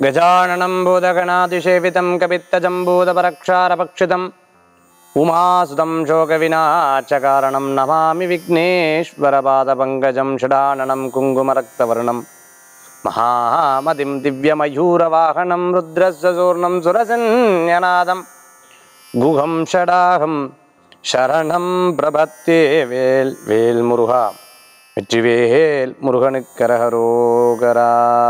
गजाननं भूतगणातिसेवितं कपित्तजम्बूतपरक्षारपक्षितम् उमासुतं शोकविनाचकारणं नमामि विघ्नेश्वरपादपङ्कजं षडाननं कुङ्कुमरक्तवर्णं महामतिं दिव्यमयूरवाहनं रुद्रस्य सूर्णं सुरसन्यनादं गुहं षडाहं शरणं प्रपत्ये வேல் வேல் முருகா வெற்றிவேல் முருகனுக்கரகரோகரா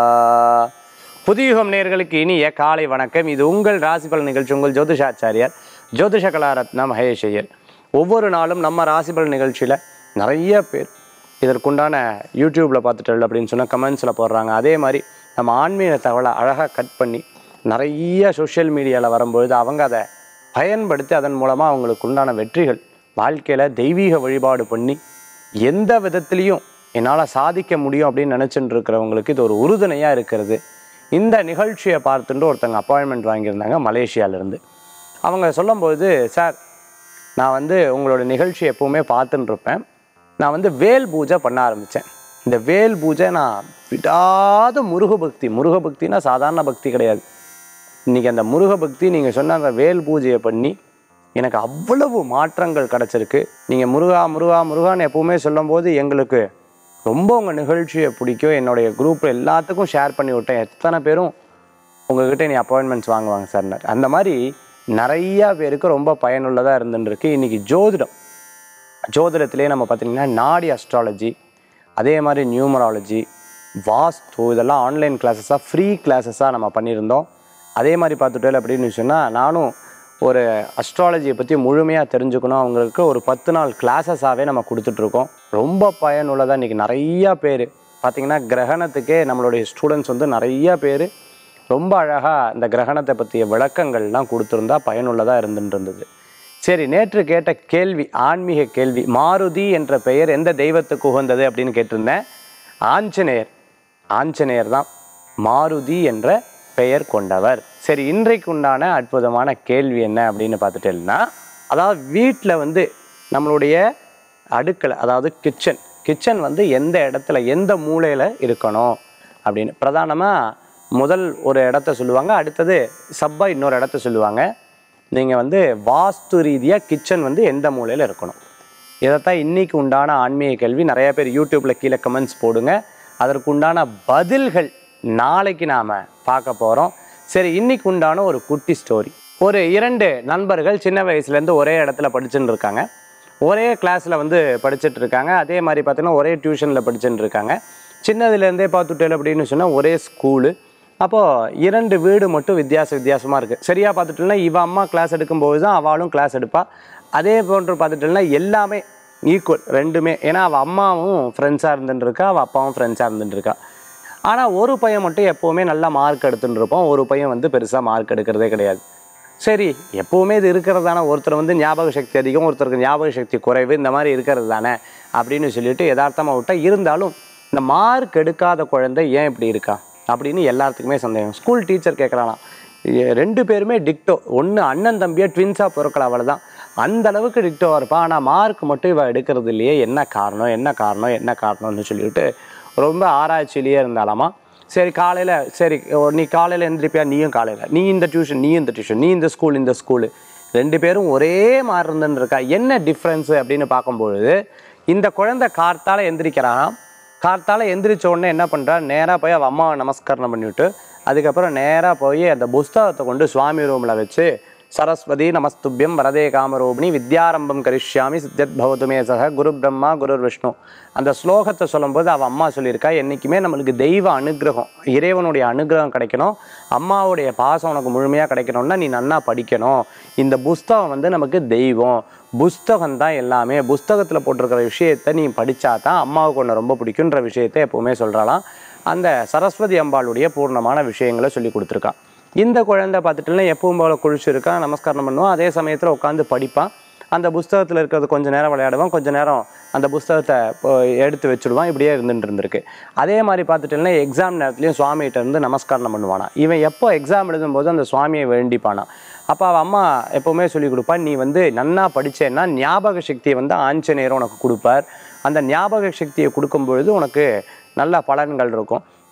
புதியுகம் நேர்களுக்கு இனிய காலை வணக்கம் இது உங்கள் ராசி பலன் நிகழ்ச்சி உங்கள் ஜோதிஷாச்சாரியார் ஜோதிஷ கலாரத்னா மகேஷ் ஐயர் ஒவ்வொரு நாளும் நம்ம ராசி பலன் நிகழ்ச்சியில் நிறைய பேர் இதற்குண்டான யூடியூப்பில் பார்த்துட்டு அப்படின்னு சொன்னால் கமெண்ட்ஸில் போடுறாங்க அதே மாதிரி நம்ம ஆன்மீக தகவலை அழகாக கட் பண்ணி நிறைய சோஷியல் மீடியாவில் வரும்பொழுது அவங்க அதை பயன்படுத்தி அதன் மூலமாக அவங்களுக்கு உண்டான வெற்றிகள் வாழ்க்கையில் தெய்வீக வழிபாடு பண்ணி எந்த விதத்துலேயும் என்னால் சாதிக்க முடியும் அப்படின்னு நினச்சிட்டு இருக்கிறவங்களுக்கு இது ஒரு உறுதுணையாக இருக்கிறது இந்த நிகழ்ச்சியை பார்த்துட்டு ஒருத்தங்க அப்பாயின்மெண்ட் வாங்கியிருந்தாங்க மலேசியாவிலேருந்து அவங்க சொல்லும்போது சார் நான் வந்து உங்களோட நிகழ்ச்சி எப்போவுமே பார்த்துட்டு இருப்பேன் நான் வந்து வேல் பூஜை பண்ண ஆரம்பித்தேன் இந்த வேல் பூஜை நான் விடாத முருக பக்தி முருக பக்தினா சாதாரண பக்தி கிடையாது இன்றைக்கி அந்த முருக பக்தி நீங்கள் சொன்ன அந்த வேல் பூஜையை பண்ணி எனக்கு அவ்வளவு மாற்றங்கள் கிடச்சிருக்கு நீங்கள் முருகா முருகா முருகான்னு எப்பவுமே சொல்லும்போது எங்களுக்கு ரொம்ப உங்கள் நிகழ்ச்சியை பிடிக்கும் என்னுடைய குரூப் எல்லாத்துக்கும் ஷேர் பண்ணி விட்டேன் எத்தனை பேரும் உங்ககிட்ட நீ அப்பாயின்மெண்ட்ஸ் வாங்குவாங்க சார் அந்த மாதிரி நிறையா பேருக்கு ரொம்ப பயனுள்ளதாக இருந்துருக்கு இன்றைக்கி ஜோதிடம் ஜோதிடத்திலே நம்ம பார்த்திங்கன்னா நாடி அஸ்ட்ராலஜி அதே மாதிரி நியூமராலஜி வாஸ்து இதெல்லாம் ஆன்லைன் கிளாஸஸாக ஃப்ரீ கிளாஸஸாக நம்ம பண்ணியிருந்தோம் அதே மாதிரி பார்த்துட்டேன் அப்படின்னு சொன்னால் நானும் ஒரு அஸ்ட்ராலஜியை பற்றி முழுமையாக தெரிஞ்சுக்கணும் அவங்களுக்கு ஒரு பத்து நாள் கிளாஸஸாகவே நம்ம கொடுத்துட்ருக்கோம் ரொம்ப பயனுள்ளதாக இன்றைக்கி நிறையா பேர் பார்த்திங்கன்னா கிரகணத்துக்கே நம்மளுடைய ஸ்டூடெண்ட்ஸ் வந்து நிறையா பேர் ரொம்ப அழகாக இந்த கிரகணத்தை பற்றிய விளக்கங்கள்லாம் கொடுத்துருந்தா பயனுள்ளதாக இருந்துட்டு இருந்தது சரி நேற்று கேட்ட கேள்வி ஆன்மீக கேள்வி மாருதி என்ற பெயர் எந்த தெய்வத்துக்கு உகந்தது அப்படின்னு கேட்டிருந்தேன் ஆஞ்சநேயர் ஆஞ்சநேயர் தான் மாருதி என்ற பெயர் கொண்டவர் சரி இன்றைக்கு உண்டான அற்புதமான கேள்வி என்ன அப்படின்னு பார்த்துட்டேன்னா அதாவது வீட்டில் வந்து நம்மளுடைய அடுக்கலை அதாவது கிச்சன் கிச்சன் வந்து எந்த இடத்துல எந்த மூலையில் இருக்கணும் அப்படின்னு பிரதானமாக முதல் ஒரு இடத்த சொல்லுவாங்க அடுத்தது சப்பா இன்னொரு இடத்த சொல்லுவாங்க நீங்கள் வந்து வாஸ்து ரீதியாக கிச்சன் வந்து எந்த மூலையில் இருக்கணும் இதைத்தான் இன்னைக்கு உண்டான ஆன்மீக கேள்வி நிறைய பேர் யூடியூப்பில் கீழே கமெண்ட்ஸ் போடுங்க அதற்கு உண்டான பதில்கள் நாளைக்கு நாம் பார்க்க போகிறோம் சரி இன்னைக்கு உண்டான ஒரு குட்டி ஸ்டோரி ஒரு இரண்டு நண்பர்கள் சின்ன வயசுலேருந்து ஒரே இடத்துல படிச்சுட்டு இருக்காங்க ஒரே கிளாஸில் வந்து படிச்சுட்டு இருக்காங்க அதே மாதிரி பார்த்தீங்கன்னா ஒரே டியூஷனில் படிச்சுட்டு இருக்காங்க சின்னதுலேருந்தே பார்த்துட்டேன் அப்படின்னு சொன்னால் ஒரே ஸ்கூலு அப்போது இரண்டு வீடு மட்டும் வித்தியாச வித்தியாசமாக இருக்குது சரியாக பார்த்துட்டோம்னா இவ அம்மா கிளாஸ் எடுக்கும்போது தான் அவளும் கிளாஸ் எடுப்பாள் அதே போன்று பார்த்துட்டோம்னா எல்லாமே ஈக்குவல் ரெண்டுமே ஏன்னா அவள் அம்மாவும் ஃப்ரெண்ட்ஸாக இருந்துட்டு இருக்கா அவள் அப்பாவும் ஃப்ரெண்ட்ஸாக இருந்துட்டு இருக்கா ஆனால் ஒரு பையன் மட்டும் எப்போவுமே நல்லா மார்க் எடுத்துட்டு இருப்பான் ஒரு பையன் வந்து பெருசாக மார்க் எடுக்கிறதே கிடையாது சரி எப்போவுமே இது இருக்கிறது தானே ஒருத்தர் வந்து ஞாபக சக்தி அதிகம் ஒருத்தருக்கு ஞாபக சக்தி குறைவு இந்த மாதிரி இருக்கிறது தானே அப்படின்னு சொல்லிட்டு யதார்த்தமாக விட்டா இருந்தாலும் இந்த மார்க் எடுக்காத குழந்தை ஏன் இப்படி இருக்கா அப்படின்னு எல்லாத்துக்குமே சந்தேகம் ஸ்கூல் டீச்சர் கேட்குறானா ரெண்டு பேருமே டிக்டோ ஒன்று அண்ணன் தம்பியாக ட்வின்ஸாக பிறக்கல அவளை தான் அந்த அளவுக்கு டிக்டோவாக இருப்பான் ஆனால் மார்க் மட்டும் இவள் எடுக்கிறது இல்லையே என்ன காரணம் என்ன காரணம் என்ன காரணம்னு சொல்லிட்டு ரொம்ப ஆராய்ச்சியிலேயே இருந்தாலாமா சரி காலையில் சரி ஓ, நீ காலையில் எந்திரிப்பியா நீயும் காலையில் நீ இந்த டியூஷன் நீ இந்த டியூஷன் நீ இந்த ஸ்கூல் இந்த ஸ்கூலு ரெண்டு பேரும் ஒரே மாதிரி இருந்துன்னு இருக்கா என்ன டிஃப்ரென்ஸு அப்படின்னு பார்க்கும்பொழுது இந்த குழந்தை கார்த்தால எந்திரிக்கிறான் கார்த்தால எந்திரிச்ச உடனே என்ன பண்ணுறா நேராக போய் அவள் அம்மாவை நமஸ்காரம் பண்ணிவிட்டு அதுக்கப்புறம் நேராக போய் அந்த புஸ்தகத்தை கொண்டு சுவாமி ரூமில் வச்சு சரஸ்வதி நமஸ்துபியம் வரதே காமரூபிணி வித்யாரம்பம் கரிஷ்யாமி சித்தத் பவதுமே சக குரு பிரம்மா குரு விஷ்ணு அந்த ஸ்லோகத்தை சொல்லும்போது அவள் அம்மா சொல்லியிருக்கா என்றைக்குமே நம்மளுக்கு தெய்வ அனுகிரகம் இறைவனுடைய அனுகிரகம் கிடைக்கணும் அம்மாவுடைய பாசம் உனக்கு முழுமையாக கிடைக்கணும்னா நீ நன்னா படிக்கணும் இந்த புஸ்தகம் வந்து நமக்கு தெய்வம் புஸ்தகம் தான் எல்லாமே புஸ்தகத்தில் போட்டிருக்கிற விஷயத்தை நீ படித்தா தான் அம்மாவுக்கு ஒன்று ரொம்ப பிடிக்குன்ற விஷயத்தை எப்போவுமே சொல்கிறாளாம் அந்த சரஸ்வதி அம்பாளுடைய பூர்ணமான விஷயங்களை சொல்லி கொடுத்துருக்கா இந்த குழந்தை பார்த்துட்டுலாம் எப்பவும் போல குளிச்சிருக்கான் நமஸ்காரம் பண்ணுவான் அதே சமயத்தில் உட்காந்து படிப்பான் அந்த புஸ்தகத்தில் இருக்கிறது கொஞ்ச நேரம் விளையாடுவான் கொஞ்ச நேரம் அந்த புஸ்தகத்தை இப்போ எடுத்து வச்சுடுவான் இப்படியே இருந்துட்டு இருந்திருக்கு அதே மாதிரி பார்த்துட்டீங்கன்னா எக்ஸாம் நேரத்துலையும் சுவாமிகிட்ட இருந்து நமஸ்காரம் பண்ணுவானா இவன் எப்போ எக்ஸாம் எழுதும்போது அந்த சுவாமியை வேண்டிப்பானா அப்போ அவள் அம்மா எப்போவுமே சொல்லி கொடுப்பா நீ வந்து நன்னா படிச்சேன்னா ஞாபக சக்தியை வந்து ஆஞ்சநேயர் உனக்கு கொடுப்பார் அந்த ஞாபக சக்தியை கொடுக்கும் பொழுது உனக்கு நல்ல பலன்கள் இருக்கும்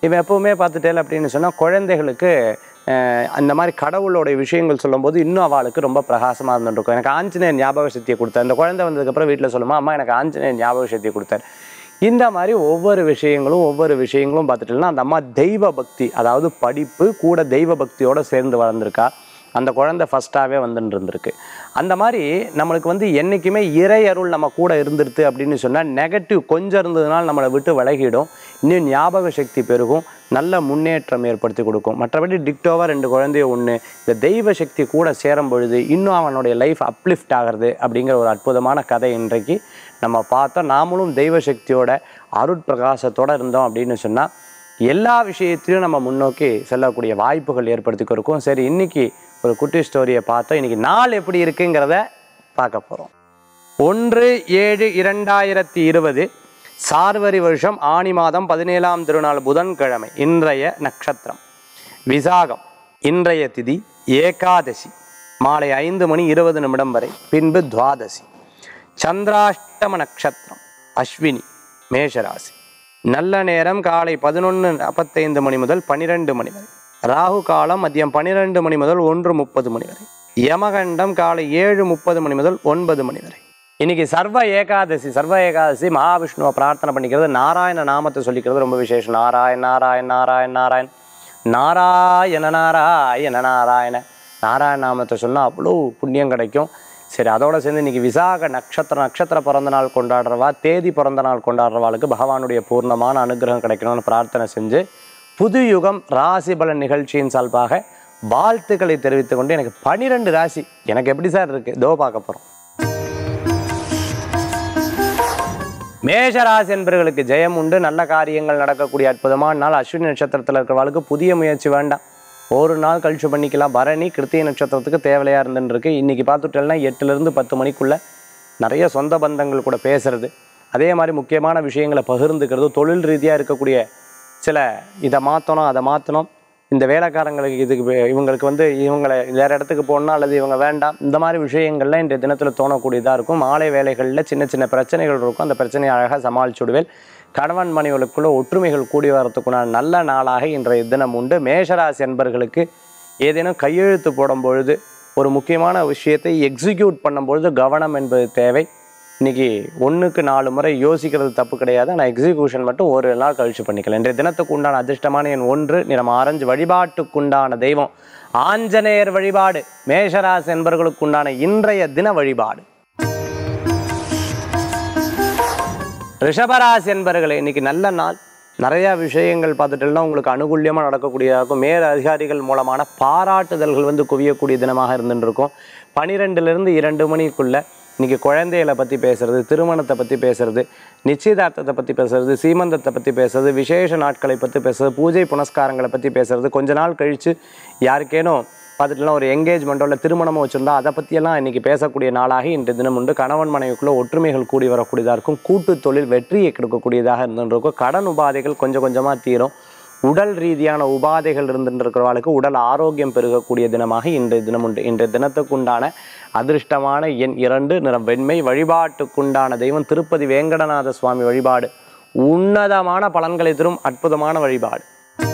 இவன் எப்பவுமே பார்த்துட்டேன் அப்படின்னு சொன்னால் குழந்தைகளுக்கு அஹ், அந்த மாதிரி கடவுளோடைய விஷயங்கள் சொல்லும்போது இன்னும் அவளுக்கு ரொம்ப பிரகாசமாக இருந்துருக்கும் எனக்கு ஆஞ்சநேயர் ஞாபக சக்தியை கொடுத்தார் இந்த குழந்தை வந்ததுக்கப்புறம் வீட்டில் சொல்லுமா அம்மா எனக்கு ஆஞ்சநேயர் ஞாபக சக்தியை கொடுத்தார் இந்த மாதிரி ஒவ்வொரு விஷயங்களும் ஒவ்வொரு விஷயங்களும் பார்த்துட்டோம்னா அந்த அம்மா தெய்வ பக்தி அதாவது படிப்பு கூட தெய்வ பக்தியோட சேர்ந்து வளர்ந்துருக்கா அந்த குழந்தை ஃபஸ்ட்டாகவே வந்துட்டு இருந்திருக்கு அந்த மாதிரி நம்மளுக்கு வந்து என்றைக்குமே இறை அருள் நம்ம கூட இருந்துருது அப்படின்னு சொன்னால் நெகட்டிவ் கொஞ்சம் இருந்ததுனால நம்மளை விட்டு விலகிடும் இன்னும் ஞாபக சக்தி பெருகும் நல்ல முன்னேற்றம் ஏற்படுத்தி கொடுக்கும் மற்றபடி டிக்டோவாக ரெண்டு குழந்தைய ஒன்று இந்த தெய்வ சக்தி கூட சேரும் பொழுது இன்னும் அவனுடைய லைஃப் அப்லிஃப்ட் ஆகிறது அப்படிங்கிற ஒரு அற்புதமான கதை இன்றைக்கு நம்ம பார்த்தோம் நாமளும் தெய்வ சக்தியோட அருட்பிரகாசத்தோட இருந்தோம் அப்படின்னு சொன்னால் எல்லா விஷயத்திலும் நம்ம முன்னோக்கி செல்லக்கூடிய வாய்ப்புகள் ஏற்படுத்தி கொடுக்கும் சரி இன்னைக்கு ஒரு குட்டி ஸ்டோரியை பார்த்தோம் இன்னைக்கு நாள் எப்படி இருக்குங்கிறத பார்க்க போகிறோம் ஒன்று ஏழு இரண்டாயிரத்தி இருபது சார்வரி வருஷம் ஆனி மாதம் பதினேழாம் திருநாள் புதன்கிழமை இன்றைய நட்சத்திரம் விசாகம் இன்றைய திதி ஏகாதசி மாலை ஐந்து மணி இருபது நிமிடம் வரை பின்பு துவாதசி சந்திராஷ்டம நட்சத்திரம் அஸ்வினி மேஷராசி நல்ல நேரம் காலை பதினொன்று நாற்பத்தைந்து மணி முதல் பன்னிரெண்டு மணி வரை ராகு காலம் மதியம் பன்னிரெண்டு மணி முதல் ஒன்று முப்பது மணி வரை யமகண்டம் காலை ஏழு முப்பது மணி முதல் ஒன்பது மணி வரை இன்னைக்கு சர்வ ஏகாதசி சர்வ ஏகாதசி மகாவிஷ்ணுவை பிரார்த்தனை பண்ணிக்கிறது நாராயண நாமத்தை சொல்லிக்கிறது ரொம்ப விசேஷம் நாராயண் நாராயண் நாராயண் நாராயண் நாராயண நாராயண நாராயண நாராயண நாமத்தை சொன்னால் அவ்வளோ புண்ணியம் கிடைக்கும் சரி அதோட சேர்ந்து இன்னைக்கு விசாக நட்சத்திர நட்சத்திர பிறந்த நாள் கொண்டாடுறவா தேதி பிறந்த நாள் கொண்டாடுறவாளுக்கு பகவானுடைய பூர்ணமான அனுகிரகம் கிடைக்கணும்னு பிரார்த்தனை செஞ்சு புது யுகம் ராசி பலன் நிகழ்ச்சியின் சார்பாக வாழ்த்துக்களை தெரிவித்துக் கொண்டு எனக்கு பனிரெண்டு ராசி எனக்கு எப்படி சார் இருக்கு இதோ பார்க்க போகிறோம் மேஷராசி என்பவர்களுக்கு ஜெயம் உண்டு நல்ல காரியங்கள் நடக்கக்கூடிய அற்புதமான நாள் அஸ்வினி நட்சத்திரத்தில் இருக்கிறவளுக்கு புதிய முயற்சி வேண்டாம் ஒரு நாள் கழிச்சு பண்ணிக்கலாம் பரணி கிருத்திகை நட்சத்திரத்துக்கு தேவையா இருந்துன்னு இருக்கு இன்னைக்கு பார்த்துட்டேன்னா எட்டுலேருந்து பத்து மணிக்குள்ள நிறைய சொந்த பந்தங்கள் கூட பேசுறது அதே மாதிரி முக்கியமான விஷயங்களை பகிர்ந்துக்கிறது தொழில் ரீதியாக இருக்கக்கூடிய சில இதை மாற்றணும் அதை மாற்றணும் இந்த வேலைக்காரங்களுக்கு இதுக்கு வே- இவங்களுக்கு வந்து இவங்களை வேற இடத்துக்கு போகணும் அல்லது இவங்க வேண்டாம் இந்த மாதிரி விஷயங்கள்ல இன்றைய தினத்தில் தோணக்கூடியதாக இருக்கும் மாலை வேலைகளில் சின்ன சின்ன பிரச்சனைகள் இருக்கும் அந்த பிரச்சனையை அழகாக சமாளிச்சுடுவேன் கணவன் மனைவிகளுக்குள்ள ஒற்றுமைகள் கூடி வரத்துக்குண்டான நல்ல நாளாக இன்றைய தினம் உண்டு மேஷராசி என்பர்களுக்கு ஏதேனும் கையெழுத்து போடும் பொழுது ஒரு முக்கியமான விஷயத்தை எக்ஸிக்யூட் பண்ணும்பொழுது கவனம் என்பது தேவை இன்னைக்கு ஒன்றுக்கு நாலு முறை யோசிக்கிறது தப்பு கிடையாது ஆனால் எக்ஸிக்யூஷன் மட்டும் ஒரு நாள் கழிச்சு பண்ணிக்கலாம் இன்றைய தினத்துக்கு உண்டான அதிர்ஷ்டமான எண் ஒன்று நிறம் ஆரஞ்சு வழிபாட்டுக்குண்டான தெய்வம் ஆஞ்சநேயர் வழிபாடு மேஷராசி என்பவர்களுக்கு உண்டான இன்றைய தின வழிபாடு ரிஷபராசி என்பர்களே இன்னைக்கு நல்ல நாள் நிறைய விஷயங்கள் பார்த்துட்டோம்னா உங்களுக்கு அனுகூல்யமாக நடக்கக்கூடியதாக இருக்கும் மேல் அதிகாரிகள் மூலமான பாராட்டுதல்கள் வந்து குவியக்கூடிய தினமாக இருந்துட்டு இருக்கும் பனிரெண்டுலேருந்து இரண்டு மணிக்குள்ள இன்னைக்கு குழந்தைகளை பற்றி பேசுறது திருமணத்தை பற்றி பேசுறது நிச்சயதார்த்தத்தை பற்றி பேசுறது சீமந்தத்தை பற்றி பேசுறது விசேஷ நாட்களை பற்றி பேசுறது பூஜை புனஸ்காரங்களை பற்றி பேசுறது கொஞ்ச நாள் கழித்து யாருக்கேனும் பார்த்துட்டுலாம் ஒரு என்கேஜ்மெண்ட்டோ இல்லை திருமணமோ வச்சுருந்தா அதை பற்றியெல்லாம் இன்றைக்கி பேசக்கூடிய நாளாக இன்று தினம் உண்டு கணவன் மனைவிக்குள்ள ஒற்றுமைகள் கூடி வரக்கூடியதாக இருக்கும் கூட்டு தொழில் வெற்றியை கொடுக்கக்கூடியதாக இருந்துருக்கும் கடன் உபாதைகள் கொஞ்சம் கொஞ்சமாக தீரும் உடல் ரீதியான உபாதைகள் இருந்துட்டு இருக்கிறவர்களுக்கு உடல் ஆரோக்கியம் பெருகக்கூடிய தினமாக இன்றைய தினம் உண்டு இன்றைய தினத்துக்குண்டான அதிர்ஷ்டமான எண் இரண்டு நிறம் வெண்மை வழிபாட்டுக்குண்டான தெய்வம் திருப்பதி வேங்கடநாத சுவாமி வழிபாடு உன்னதமான பலன்களை தரும் அற்புதமான வழிபாடு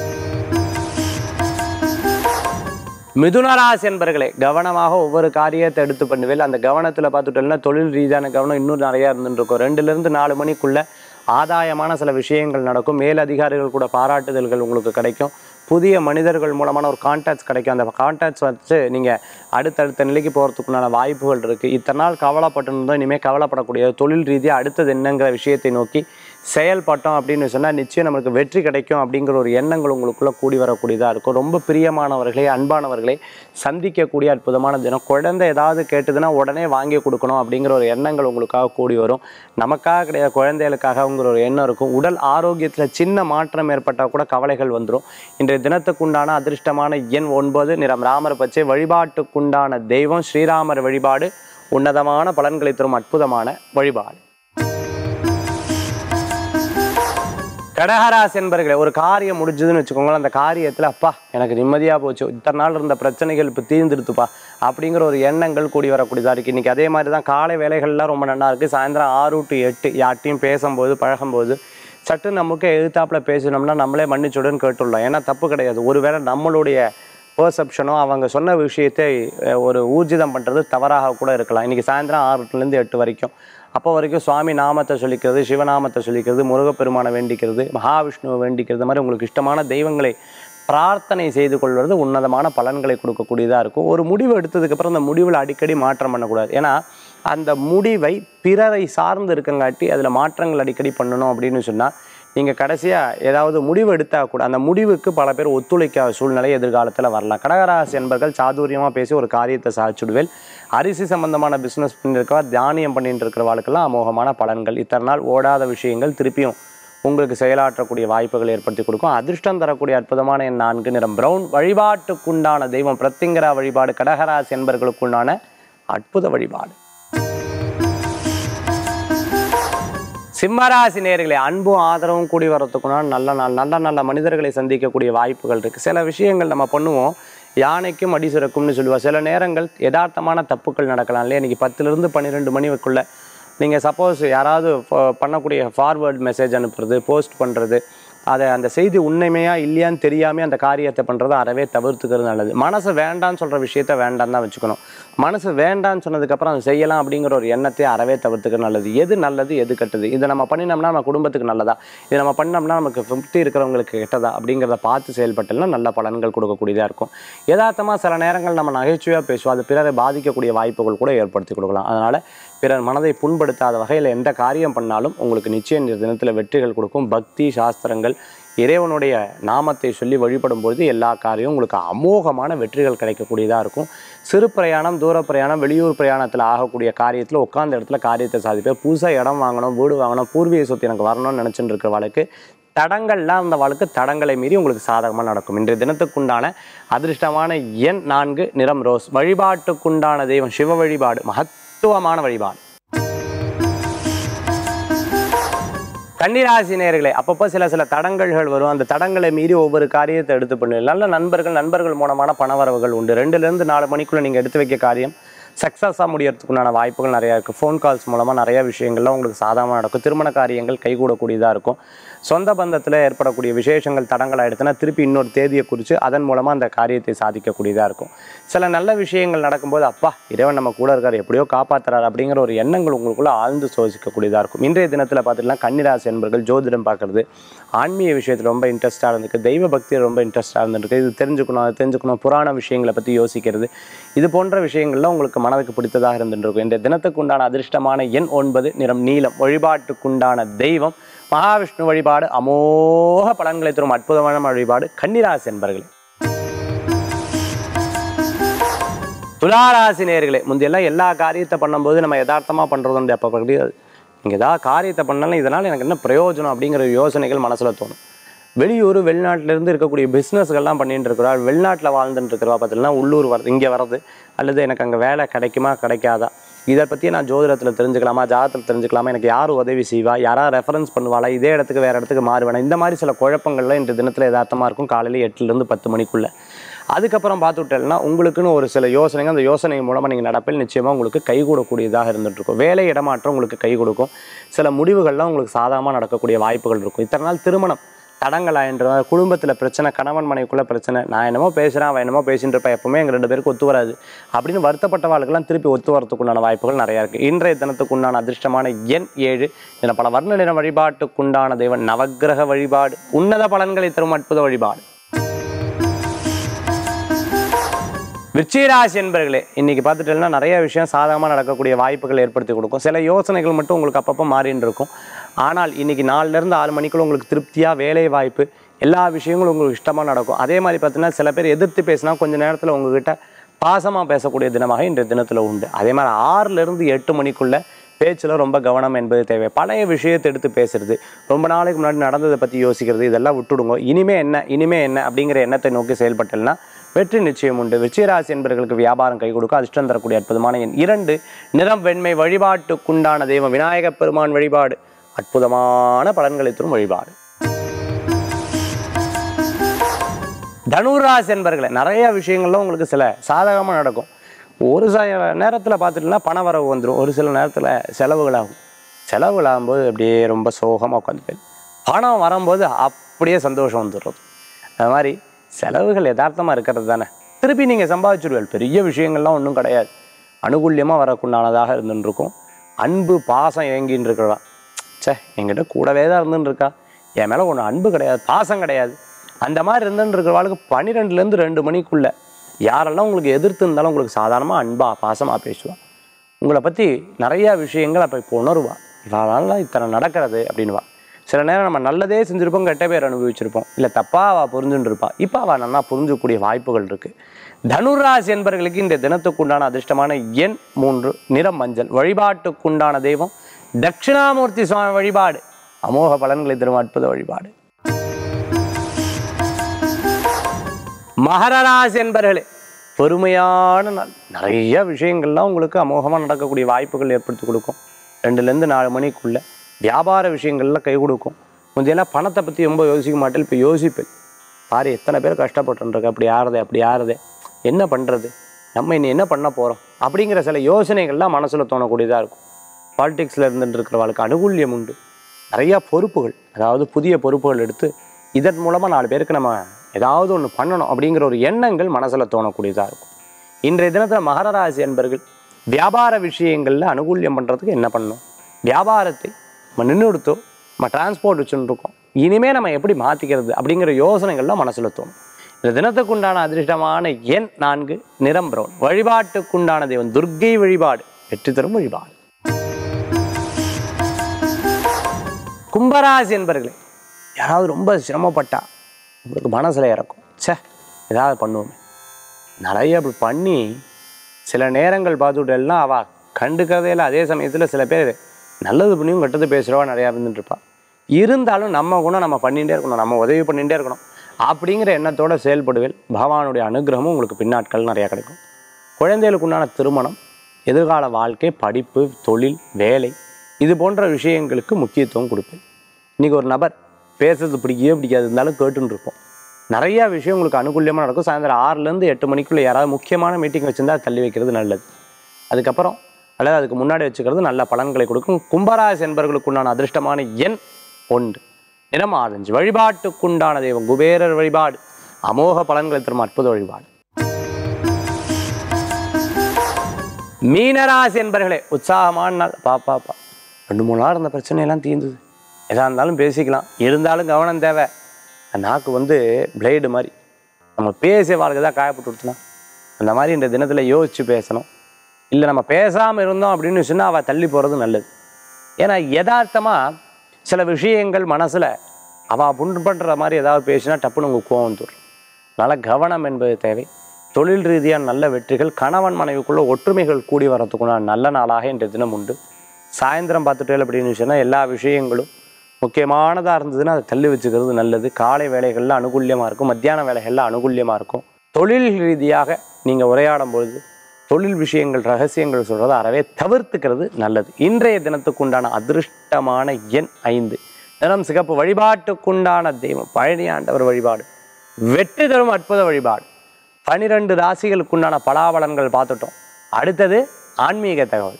மிதுனராசி என்பர்களே கவனமாக ஒவ்வொரு காரியத்தை எடுத்து பண்ணுவேன் அந்த கவனத்தில் பார்த்துட்டோம்னா தொழில் ரீதியான கவனம் இன்னும் நிறையா இருந்துட்டு இருக்கும் ரெண்டுலேருந்து நாலு மணிக்குள்ள ஆதாயமான சில விஷயங்கள் நடக்கும் மேல் அதிகாரிகள் கூட பாராட்டுதல்கள் உங்களுக்கு கிடைக்கும் புதிய மனிதர்கள் மூலமான ஒரு கான்டாக்ட்ஸ் கிடைக்கும் அந்த கான்டாக்ட்ஸ் வச்சு நீங்கள் அடுத்தடுத்த நிலைக்கு போகிறதுக்குண்டான வாய்ப்புகள் இருக்குது இத்தனை நாள் கவலைப்பட்டிருந்தோம் இனிமேல் கவலைப்படக்கூடிய தொழில் ரீதியாக அடுத்தது என்னங்கிற விஷயத்தை நோக்கி செயல்பட்டோம் அப்படின்னு சொன்னால் நிச்சயம் நமக்கு வெற்றி கிடைக்கும் அப்படிங்கிற ஒரு எண்ணங்கள் உங்களுக்குள்ளே கூடி வரக்கூடியதாக இருக்கும் ரொம்ப பிரியமானவர்களே அன்பானவர்களை சந்திக்கக்கூடிய அற்புதமான தினம் குழந்தை ஏதாவது கேட்டுதுன்னா உடனே வாங்கி கொடுக்கணும் அப்படிங்கிற ஒரு எண்ணங்கள் உங்களுக்காக கூடி வரும் நமக்காக கிடையாது குழந்தைகளுக்காகங்கிற ஒரு எண்ணம் இருக்கும் உடல் ஆரோக்கியத்தில் சின்ன மாற்றம் ஏற்பட்டால் கூட கவலைகள் வந்துடும் இன்றைய தினத்துக்குண்டான அதிர்ஷ்டமான எண் ஒன்பது நிறம் ராமர் பச்சை வழிபாட்டுக்குண்டான தெய்வம் ஸ்ரீராமர் வழிபாடு உன்னதமான பலன்களை தரும் அற்புதமான வழிபாடு கடகராசி என்பர்களே ஒரு காரியம் முடிஞ்சதுன்னு வச்சுக்கோங்களேன் அந்த காரியத்தில் அப்பா எனக்கு நிம்மதியாக போச்சு இத்தனை நாள் இருந்த பிரச்சனைகள் இப்போ தீர்ந்துடுத்துப்பா அப்படிங்கிற ஒரு எண்ணங்கள் கூடி வரக்கூடியதாக இருக்குது இன்றைக்கி அதே மாதிரி தான் காலை வேலைகள்லாம் ரொம்ப நல்லா இருக்குது சாயந்தரம் ஆறு டு எட்டு யார்ட்டையும் பேசும்போது பழகும்போது சட்டு நமக்கு எதிர்த்தாப்புல பேசினோம்னா நம்மளே மன்னிச்சுடன் கேட்டுள்ளோம் ஏன்னா தப்பு கிடையாது ஒருவேளை நம்மளுடைய பெர்செப்ஷனோ அவங்க சொன்ன விஷயத்தை அஹ், ஒரு ஊர்ஜிதம் பண்ணுறது தவறாக கூட இருக்கலாம் இன்றைக்கி சாயந்தரம் ஆறுலேருந்து எட்டு வரைக்கும் அப்போ வரைக்கும் சுவாமி நாமத்தை சொல்லிக்கிறது சிவநாமத்தை சொல்லிக்கிறது முருகப்பெருமானை வேண்டிக்கிறது மகாவிஷ்ணுவை வேண்டிக்கிறது மாதிரி உங்களுக்கு இஷ்டமான தெய்வங்களை பிரார்த்தனை செய்து கொள்வது உன்னதமான பலன்களை கொடுக்கக்கூடியதாக இருக்கும் ஒரு முடிவு எடுத்ததுக்கப்புறம் அந்த முடிவில் அடிக்கடி மாற்றம் பண்ணக்கூடாது ஏன்னா அந்த முடிவை பிறரை சார்ந்து இருக்கங்காட்டி அதில் மாற்றங்கள் அடிக்கடி பண்ணணும் அப்படின்னு சொன்னால் நீங்கள் கடைசியாக ஏதாவது முடிவு எடுத்தால் கூட அந்த முடிவுக்கு பல பேர் ஒத்துழைக்காத சூழ்நிலை எதிர்காலத்தில் வரலாம் கடகராசி என்பர்கள் சாதுரியமாக பேசி ஒரு காரியத்தை சாதிச்சுடுவேல் அரிசி சம்பந்தமான பிஸ்னஸ் பண்ணியிருக்கவா தானியம் பண்ணிட்டு இருக்கிறவாளுக்கெல்லாம் அமோகமான பலன்கள் இத்தனை நாள் ஓடாத விஷயங்கள் திருப்பியும் உங்களுக்கு செயலாற்றக்கூடிய வாய்ப்புகள் ஏற்படுத்தி கொடுக்கும் அதிர்ஷ்டம் தரக்கூடிய அற்புதமான என் நான்கு நிறம் பிரவுன் வழிபாட்டுக்குண்டான தெய்வம் பிரத்திங்கரா வழிபாடு கடகராசி என்பர்களுக்குண்டான அற்புத வழிபாடு சிம்மராசி நேர்களே அன்பும் ஆதரவும் கூடி வரத்துக்குனா நல்ல நாள் நல்ல நல்ல மனிதர்களை சந்திக்கக்கூடிய வாய்ப்புகள் இருக்குது சில விஷயங்கள் நம்ம பண்ணுவோம் யானைக்கும் அடி சிறக்கும்னு சொல்லுவோம் சில நேரங்கள் யதார்த்தமான தப்புக்கள் நடக்கலாம் இல்லையா இன்றைக்கி பத்துலேருந்து பன்னிரெண்டு மணிக்குள்ளே நீங்கள் சப்போஸ் யாராவது ஃப- பண்ணக்கூடிய ஃபார்வேர்ட் மெசேஜ் அனுப்புறது போஸ்ட் பண்ணுறது அதை அந்த செய்தி உண்மையா இல்லையான்னு தெரியாமல் அந்த காரியத்தை பண்ணுறதை அறவே தவிர்த்துக்கிறது நல்லது மனசு வேண்டான்னு சொல்கிற விஷயத்த வேண்டாம் தான் வச்சுக்கணும் மனசு வேண்டான்னு சொன்னதுக்கப்புறம் அதை செய்யலாம் அப்படிங்கிற ஒரு எண்ணத்தை அறவே தவிர்த்துக்கிறது நல்லது எது நல்லது எது கெட்டது இதை நம்ம பண்ணினோம்னா நம்ம குடும்பத்துக்கு நல்லதா இதை நம்ம பண்ணோம்னா நமக்கு சுற்றி இருக்கிறவங்களுக்கு கெட்டதா அப்படிங்கிறத பார்த்து செயல்பட்டோம்னா நல்ல பலன்கள் கொடுக்கக்கூடியதாக இருக்கும் யதார்த்தமாக சில நேரங்கள் நம்ம நகைச்சுவையாக பேசுவோம் அது பிறரை பாதிக்கக்கூடிய வாய்ப்புகள் கூட ஏற்படுத்தி கொடுக்கலாம் அதனால் பிறர் மனதை புண்படுத்தாத வகையில் எந்த காரியம் பண்ணாலும் உங்களுக்கு நிச்சயம் இந்த தினத்தில் வெற்றிகள் கொடுக்கும் பக்தி சாஸ்திரங்கள் இறைவனுடைய நாமத்தை சொல்லி வழிபடும் பொழுது எல்லா காரியமும் உங்களுக்கு அமோகமான வெற்றிகள் கிடைக்கக்கூடியதாக இருக்கும் சிறு பிரயாணம் தூர பிரயாணம் வெளியூர் பிரயாணத்தில் ஆகக்கூடிய காரியத்தில் உட்கார்ந்த இடத்துல காரியத்தை சாதிப்பேன் புதுசாக இடம் வாங்கணும் வீடு வாங்கணும் பூர்வீக சொத்து எனக்கு வரணும்னு நினச்சிட்டு இருக்கிற வாழ்க்கை தடங்கள்லாம் அந்த வாழ்க்கை தடங்களை மீறி உங்களுக்கு சாதகமாக நடக்கும் இன்றைய தினத்துக்குண்டான அதிர்ஷ்டமான எண் நான்கு நிறம் ரோஸ் வழிபாட்டுக்குண்டான தெய்வம் சிவ வழிபாடு மகத்துவமான வழிபாடு கன்னிராசி நேயர்களே அப்பப்போ சில சில தடங்கல்கள் வரும் அந்த தடங்களை மீறி ஒவ்வொரு காரியத்தை எடுத்து பண்ணு நல்ல நண்பர்கள் நண்பர்கள் மூலமான பணவரவுகள் உண்டு ரெண்டுலேருந்து நாலு மணிக்குள்ளே நீங்கள் எடுத்து வைக்க காரியம் சக்ஸஸாக முடியறதுக்குண்டான வாய்ப்புகள் நிறையா இருக்குது ஃபோன் கால்ஸ் மூலமாக நிறைய விஷயங்கள்லாம் உங்களுக்கு சாதாரணமாக நடக்கும் திருமண காரியங்கள் கைகூடக்கூடியதாக இருக்கும் சொந்த பந்தத்தில் ஏற்படக்கூடிய விசேஷங்கள் தடங்கள் ஆயிடுச்சுன்னா திருப்பி இன்னொரு தேதியை குறித்து அதன் மூலமாக அந்த காரியத்தை சாதிக்கக்கூடியதாக இருக்கும் சில நல்ல விஷயங்கள் நடக்கும்போது அப்பா இறைவன் நம்ம கூட இருக்கார் எப்படியோ காப்பாத்துறாரு அப்படிங்கிற ஒரு எண்ணங்கள் உங்களுக்குள்ள ஆழ்ந்து சோசிக்கக்கூடியதாக இருக்கும் இன்றைய தினத்தில் பார்த்துட்டுலாம் கன்னிராசி என்பர்கள் ஜோதிடம் பார்க்குறது ஆன்மீக விஷயத்தில் ரொம்ப இன்ட்ரெஸ்ட்டாக இருந்திருக்கு தெய்வ பக்தியில் ரொம்ப இன்ட்ரெஸ்ட்டாக இருந்திருக்கு இது தெரிஞ்சுக்கணும் அது தெரிஞ்சுக்கணும் புராண விஷயங்களை பற்றி யோசிக்கிறது இது போன்ற விஷயங்கள்லாம் உங்களுக்கு மனதுக்கு பிடித்ததாக இருந்துருக்கும் இந்த தினத்துக்கு உண்டான அதிர்ஷ்டமான எண் ஒன்பது நிறம் நீலம் வழிபாட்டுக்குண்டான தெய்வம் மகாவிஷ்ணு வழிபாடு அமோக பலன்களை தரும் அற்புதமான வழிபாடு கன்னிராசி என்பர்களே துளாராசி நேர்களே முந்தையெல்லாம் எல்லா காரியத்தை பண்ணும்போது நம்ம யதார்த்தமாக பண்ணுறது உண்டு அப்போ கிடையாது நீங்கள் ஏதாவது காரியத்தை பண்ணாலும் இதனால் எனக்கு என்ன பிரயோஜனம் அப்படிங்கிற யோசனைகள் மனசில் தோணும் வெளியூர் வெளிநாட்டிலேருந்து இருக்கக்கூடிய பிஸ்னஸ்கள்லாம் பண்ணிட்டு இருக்கிறா வெளிநாட்டில் வாழ்ந்துட்டு இருக்கிறவா பார்த்தீங்கன்னா உள்ளூர் வரது இங்கே வர்றது அல்லது எனக்கு அங்கே வேலை கிடைக்குமா கிடைக்காதா இதை பற்றி நான் ஜோதிடத்தில் தெரிஞ்சுக்கலாமா ஜாதகத்தில் தெரிஞ்சுக்கலாமா எனக்கு யார் உதவி செய்வா யாராவது ரெஃபரன்ஸ் பண்ணுவாளா இதே இடத்துக்கு வேறு இடத்துக்கு மாறுவேனா இந்த மாதிரி சில குழப்பங்கள்லாம் இன்று தினத்தில் யதார்த்தமாக இருக்கும் காலையில் எட்டுலேருந்து பத்து மணிக்குள்ளே அதுக்கப்புறம் பார்த்து விட்டேன்னா உங்களுக்குன்னு ஒரு சில யோசனைகள் அந்த யோசனை மூலமாக நீங்கள் நடப்பில் நிச்சயமாக உங்களுக்கு கை கூடக்கூடியதாக இருந்துட்டு இருக்கும் வேலை இடமாற்றம் உங்களுக்கு கை கொடுக்கும் சில முடிவுகள்லாம் உங்களுக்கு சாதாரணமாக நடக்கக்கூடிய வாய்ப்புகள் இருக்கும் இத்தனை நாள் திருமணம் தடங்களாயின்ற குடும்பத்தில் பிரச்சனை கணவன் மனைவிக்குள்ள பிரச்சனை நான் என்னமோ பேசுகிறேன் அவன் என்னமோ பேசிட்டு இருப்பேன் எப்பவுமே எங்கள் ரெண்டு பேருக்கு ஒத்து வராது அப்படின்னு வருத்தப்பட்டவாளுக்கெல்லாம் திருப்பி ஒத்து வரத்துக்குண்டான வாய்ப்புகள் நிறையா இருக்குது இன்றைய தினத்துக்குண்டான அதிர்ஷ்டமான எண் ஏழு இதில் பல வர்ண நிற வழிபாட்டுக்குண்டான தெய்வம் நவக்கிரக வழிபாடு உன்னத பலன்களை தரும் அற்புத வழிபாடு விருச்சிகராசி என்பர்களே இன்னைக்கு பார்த்துட்டேன்னா நிறைய விஷயம் சாதகமாக நடக்கக்கூடிய வாய்ப்புகள் ஏற்படுத்தி கொடுக்கும் சில யோசனைகள் மட்டும் உங்களுக்கு அப்பப்போ மாறின்னு இருக்கும் ஆனால் இன்னைக்கு நாலுலேருந்து ஆறு மணிக்குள்ள உங்களுக்கு திருப்தியாக வேலை வாய்ப்பு எல்லா விஷயங்களும் உங்களுக்கு இஷ்டமாக நடக்கும் அதே மாதிரி பார்த்தீங்கன்னா சில பேர் எதிர்த்து பேசினா கொஞ்ச நேரத்தில் உங்ககிட்ட பாசமாக பேசக்கூடிய தினமாக இன்றைய தினத்தில் உண்டு அதே மாதிரி ஆறுலேருந்து எட்டு மணிக்குள்ள பேச்சில் ரொம்ப கவனம் என்பது தேவை பழைய விஷயத்தை எடுத்து பேசுறது ரொம்ப நாளைக்கு முன்னாடி நடந்ததை பற்றி யோசிக்கிறது இதெல்லாம் விட்டுடுங்க இனிமே என்ன இனிமே என்ன அப்படிங்கிற எண்ணத்தை நோக்கி செயல்பட்டேன்னா வெற்றி நிச்சயம் உண்டு விச்சயராசி என்பவர்களுக்கு வியாபாரம் கை கொடுக்க அதிர்ஷ்டம் தரக்கூடிய அற்புதமான எண் இரண்டு நிறம் வெண்மை வழிபாட்டுக்குண்டான தெய்வம் விநாயகப் பெருமான் வழிபாடு அற்புதமான பலன்களை தரும் வழிபாடு தனுராசி என்பர்களே நிறைய விஷயங்கள்லாம் உங்களுக்கு சில சாதகமாக நடக்கும் ஒரு சில நேரத்தில் பார்த்துட்டுனா பண வரவு வந்துடும் ஒரு சில நேரத்தில் செலவுகளாகும் செலவுகளாகும்போது அப்படியே ரொம்ப சோகமாக உட்காந்துப்பேன் பணம் வரும்போது அப்படியே சந்தோஷம் வந்துடுறது அது மாதிரி செலவுகள் யதார்த்தமாக இருக்கிறது தானே திருப்பி நீங்கள் சம்பாதிச்சிடுவீர்கள் பெரிய விஷயங்கள்லாம் ஒன்றும் கிடையாது அனுகூல்யமாக வரக்குண்டானதாக இருந்துன்னு இருக்கும் அன்பு பாசம் ஏங்கின்னு இருக்கிறவா ச்சே என்கிட்ட கூடவே தான் இருந்துன்னு இருக்கா என் மேலே ஒன்று அன்பு கிடையாது பாசம் கிடையாது அந்த மாதிரி இருந்துன்னு இருக்கிறவாளுக்கு பன்னிரெண்டுலேருந்து ரெண்டு மணிக்குள்ள யாரெல்லாம் உங்களுக்கு எதிர்த்து இருந்தாலும் உங்களுக்கு சாதாரணமாக அன்பா பாசமாக பேசுவாள் உங்களை பற்றி நிறையா விஷயங்கள் அப்போ இப்போ உணருவா இவாளால் இத்தனை நடக்கிறது அப்படின்வா சில நேரம் நம்ம நல்லதே செஞ்சுருப்போம் கெட்ட பேர் அனுபவிச்சிருப்போம் இல்லை தப்பாக அவள் புரிஞ்சுட்டு இருப்பா இப்போ அவள் நல்லா புரிஞ்சக்கூடிய வாய்ப்புகள் இருக்குது தனுராசி என்பவர்களுக்கு இந்த தினத்துக்குண்டான அதிர்ஷ்டமான எண் மூன்று நிறம் மஞ்சள் வழிபாட்டுக்குண்டான தெய்வம் தட்சிணாமூர்த்தி சுவாமி வழிபாடு அமோக பலன்களை தரும் அற்புத வழிபாடு மகர ராசி என்பர்களே பொறுமையான நாள் நிறைய விஷயங்கள்லாம் உங்களுக்கு அமோகமாக நடக்கக்கூடிய வாய்ப்புகள் ஏற்படுத்தி கொடுக்கும் ரெண்டுலேருந்து நாலு மணிக்குள்ள வியாபார விஷயங்கள்லாம் கை கொடுக்கும் முந்தையெல்லாம் பணத்தை பற்றி ரொம்ப யோசிக்க மாட்டேன் இப்போ யோசிப்பேன் பாரு எத்தனை பேர் கஷ்டப்பட்டுருக்கு அப்படி ஆறுதே அப்படி ஆறுதே என்ன பண்ணுறது நம்ம இனி என்ன பண்ண போகிறோம் அப்படிங்கிற சில யோசனைகள்லாம் மனசில் தோணக்கூடியதாக இருக்கும் பாலிடிக்ஸில் இருந்துட்டு இருக்கிறவளுக்கு அனுகூல்யம் உண்டு நிறையா பொறுப்புகள் அதாவது புதிய பொறுப்புகள் எடுத்து இதன் மூலமாக நாலு பேருக்கு நம்ம ஏதாவது ஒன்று பண்ணணும் அப்படிங்கிற ஒரு எண்ணங்கள் மனசில் தோணக்கூடியதாக இருக்கும் இன்றைய தினத்தில் மகர ராசி என்பர்கள் வியாபார விஷயங்களில் அனுகூல்யம் பண்ணுறதுக்கு என்ன பண்ணணும் வியாபாரத்தை நம்ம நின்றுடுத்தோ நம்ம டிரான்ஸ்போர்ட் வச்சுன்னு இருக்கோம் இனிமேல் நம்ம எப்படி மாற்றிக்கிறது அப்படிங்கிற யோசனைகள்லாம் மனசில் தோணும் இந்த தினத்துக்குண்டான அதிர்ஷ்டமான எண் நான்கு நிறம் பிரவுன் வழிபாட்டுக்குண்டான தெய்வம் துர்க்கை வழிபாடு வெற்றி தரும் வழிபாடு கும்பராசி என்பர்களே யாராவது ரொம்ப சிரமப்பட்டா உங்களுக்கு மனசில் இறக்கும் ச்சே ஏதாவது பண்ணுவோமே நிறைய அப்படி பண்ணி சில நேரங்கள் பார்த்துட்டு எல்லாம் அவள் கண்டுக்கிறதே இல்லை அதே சமயத்தில் சில பேர் நல்லது பண்ணியும் கெட்டது பேசுகிறவா நிறையா இருந்துட்டு இருப்பா இருந்தாலும் நம்ம குணம் நம்ம பண்ணிகிட்டே இருக்கணும் நம்ம உதவி பண்ணிகிட்டே இருக்கணும் அப்படிங்கிற எண்ணத்தோட செயல்படுவேல் பகவானுடைய அனுகிரகமும் உங்களுக்கு பின்னாட்கள் நிறையா கிடைக்கும் குழந்தைகளுக்கு உண்டான திருமணம் எதிர்கால வாழ்க்கை படிப்பு தொழில் வேலை இது போன்ற விஷயங்களுக்கு முக்கியத்துவம் கொடுப்பேன் இன்றைக்கி ஒரு நபர் பேசுறது பிடிக்கவே பிடிக்காது இருந்தாலும் கேட்டுன்னு இருப்போம் நிறையா விஷயம் உங்களுக்கு அனுகூலியமாக நடக்கும் சாயந்தரம் ஆறுலேருந்து எட்டு மணிக்குள்ளே யாராவது முக்கியமான மீட்டிங் வச்சுருந்தா அதை தள்ளி வைக்கிறது நல்லது அதுக்கப்புறம் அல்லது அதுக்கு முன்னாடி வச்சுக்கிறது நல்ல பலன்களை கொடுக்கும் கும்பராசி என்பவர்களுக்கு உண்டான அதிர்ஷ்டமான எண் ஒன்று நிறம் ஆரஞ்சு வழிபாட்டுக்குண்டான தெய்வம் குபேரர் வழிபாடு அமோக பலன்களை தரும் அற்புத வழிபாடு மீனராசி என்பர்களே உற்சாகமான நாள் பாப்பா பா ரெண்டு மூணு நாள் இருந்த பிரச்சனையெல்லாம் தீர்ந்தது எதா இருந்தாலும் பேசிக்கலாம் இருந்தாலும் கவனம் தேவை அந்த நாக்கு வந்து பிளேடு மாதிரி நம்ம பேசிய வாழ்க்கை தான் காயப்பட்டு விட்டுனா அந்த மாதிரி இந்த தினத்தில் யோசித்து பேசணும் இல்லை நம்ம பேசாமல் இருந்தோம் அப்படின்னு சொன்னால் அவள் தள்ளி போகிறது நல்லது ஏன்னா யதார்த்தமாக சில விஷயங்கள் மனசில் அவள் புண்படுற மாதிரி ஏதாவது பேசினா டப்புன்னு உங்கள் கோவம் வந்துடும் அதனால் கவனம் என்பது தேவை தொழில் ரீதியான நல்ல வெற்றிகள் கணவன் மனைவிக்குள்ள ஒற்றுமைகள் கூடி வரத்துக்குள்ள நல்ல நாளாக இன்றைய தினம் உண்டு சாயந்தரம் பார்த்துட்டே அப்படின்னு சொன்னால் எல்லா விஷயங்களும் முக்கியமானதாக இருந்ததுன்னா அதை தள்ளி வச்சுக்கிறது நல்லது காலை வேலைகளில் அனுகூல்யமாக இருக்கும் மத்தியான வேலைகளில் அனுகூல்யமாக இருக்கும் தொழில் ரீதியாக நீங்கள் உரையாடும் பொழுது தொழில் விஷயங்கள் ரகசியங்கள் சொல்கிறத அறவே தவிர்த்துக்கிறது நல்லது இன்றைய தினத்துக்குண்டான அதிருஷ்டமான எண் ஐந்து தினம் சிகப்பு வழிபாட்டுக்குண்டான தெய்வம் பழனி ஆண்டவர் வழிபாடு வெற்றி தரும் அற்புத வழிபாடு பனிரெண்டு ராசிகளுக்குண்டான பலாபலன்கள் பார்த்துட்டோம் அடுத்தது ஆன்மீக தகவல்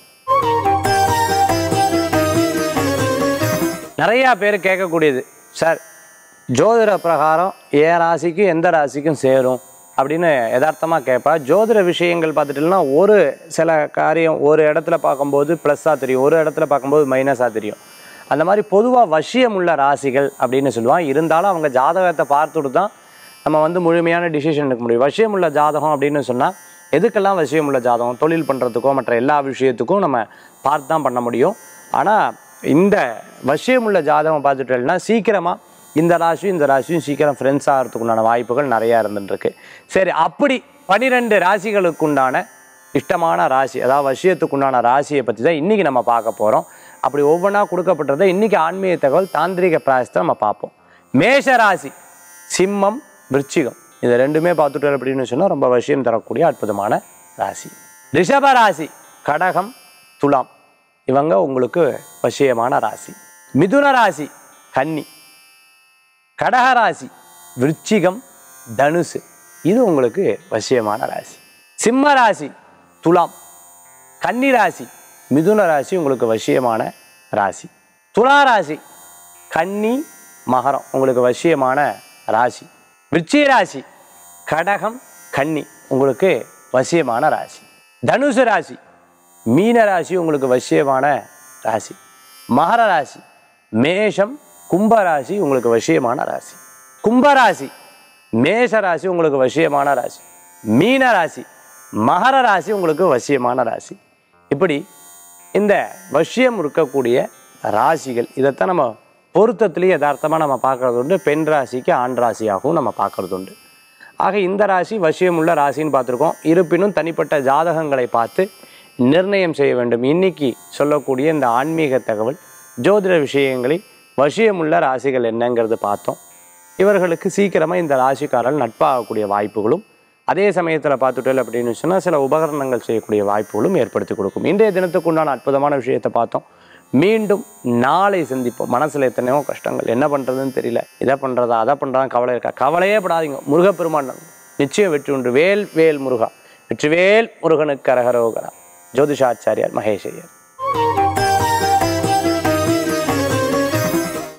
நிறையா பேர் கேட்கக்கூடியது சார் ஜோதிட பிரகாரம் என் ராசிக்கும் எந்த ராசிக்கும் சேரும் அப்படின்னு யதார்த்தமாக கேட்பா ஜோதிட விஷயங்கள் பார்த்துட்டுனா ஒரு சில காரியம் ஒரு இடத்துல பார்க்கும்போது ப்ளஸ்ஸாக தெரியும் ஒரு இடத்துல பார்க்கும்போது மைனஸாக தெரியும் அந்த மாதிரி பொதுவாக வசியம் உள்ள ராசிகள் அப்படின்னு சொல்லுவான் இருந்தாலும் அவங்க ஜாதகத்தை பார்த்துட்டு தான் நம்ம வந்து முழுமையான டிசிஷன் எடுக்க முடியும் வசியம் உள்ள ஜாதகம் அப்படின்னு சொன்னால் எதுக்கெல்லாம் வசியம் உள்ள ஜாதகம் தொழில் பண்ணுறதுக்கோ மற்ற எல்லா விஷயத்துக்கும் நம்ம பார்த்து தான் பண்ண முடியும் ஆனால் இந்த வசியமுள்ள ஜாதகம் பார்த்துட்டோம்னா சீக்கிரமாக இந்த ராசியும் இந்த ராசியும் சீக்கிரம் ஃப்ரெண்ட்ஸ் ஆகிறதுக்குண்டான வாய்ப்புகள் நிறையா இருந்துருக்கு சரி அப்படி பனிரெண்டு ராசிகளுக்குண்டான இஷ்டமான ராசி அதாவது வசியத்துக்குண்டான ராசியை பற்றி தான் இன்றைக்கி நம்ம பார்க்க போகிறோம் அப்படி ஒவ்வொன்றா கொடுக்கப்பட்டதை இன்றைக்கி ஆன்மீக தகவல் தாந்திரிக பிராயசத்தை நம்ம பார்ப்போம் மேஷ ராசி சிம்மம் விருச்சிகம் இது ரெண்டுமே பார்த்துட்டோம் அப்படின்னு சொன்னால் ரொம்ப வசியம் தரக்கூடிய அற்புதமான ராசி ரிஷப ராசி கடகம் துலாம் இவங்க உங்களுக்கு வசியமான ராசி மிதுன ராசி கன்னி கடகராசி விருச்சிகம் தனுசு இது உங்களுக்கு வசியமான ராசி சிம்ம ராசி துலாம் கன்னி ராசி மிதுன ராசி உங்களுக்கு வசியமான ராசி துலா ராசி கன்னி மகரம் உங்களுக்கு வசியமான ராசி விருச்சிக ராசி கடகம் கன்னி உங்களுக்கு வசியமான ராசி தனுசு ராசி மீன ராசி உங்களுக்கு வசியமான ராசி மகர ராசி மேஷம் கும்பராசி உங்களுக்கு வசியமான ராசி கும்பராசி மேஷ ராசி உங்களுக்கு வசியமான ராசி மீன ராசி மகர ராசி உங்களுக்கு வசியமான ராசி இப்படி இந்த வசியம் இருக்கக்கூடிய ராசிகள் இதைத்தான் நம்ம பொருத்தத்திலேயே யதார்த்தமாக நம்ம பார்க்கறது உண்டு பெண் ராசிக்கு ஆண் ராசியாகவும் நம்ம பார்க்கறது உண்டு ஆக இந்த ராசி வசியம் உள்ள ராசின்னு பார்த்துருக்கோம் இருப்பினும் தனிப்பட்ட ஜாதகங்களை பார்த்து நிர்ணயம் செய்ய வேண்டும் இன்னைக்கு சொல்லக்கூடிய இந்த ஆன்மீக தகவல் ஜோதிட விஷயங்களில் வசியமுள்ள ராசிகள் என்னங்கிறது பார்த்தோம் இவர்களுக்கு சீக்கிரமாக இந்த ராசிக்காரர்கள் நட்பாகக்கூடிய வாய்ப்புகளும் அதே சமயத்தில் பார்த்துட்டோம் அப்படின்னு சொன்னால் சில உபகரணங்கள் செய்யக்கூடிய வாய்ப்புகளும் ஏற்படுத்தி கொடுக்கும் இன்றைய தினத்துக்கு உண்டான அற்புதமான விஷயத்தை பார்த்தோம் மீண்டும் நாளை சந்திப்போம் மனசில் எத்தனையோ கஷ்டங்கள் என்ன பண்ணுறதுன்னு தெரியல இதை பண்ணுறதா அதை பண்ணுறதா கவலை இருக்கா கவலையே படாதீங்க முருகப்பெருமான் நிச்சயம் வெற்றி உண்டு வேல் வேல் முருகா வெற்றிவேல் முருகனுக்கு அரகரோகரா ஜோதிஷாச்சாரியார் மகேஷ் ஐயர்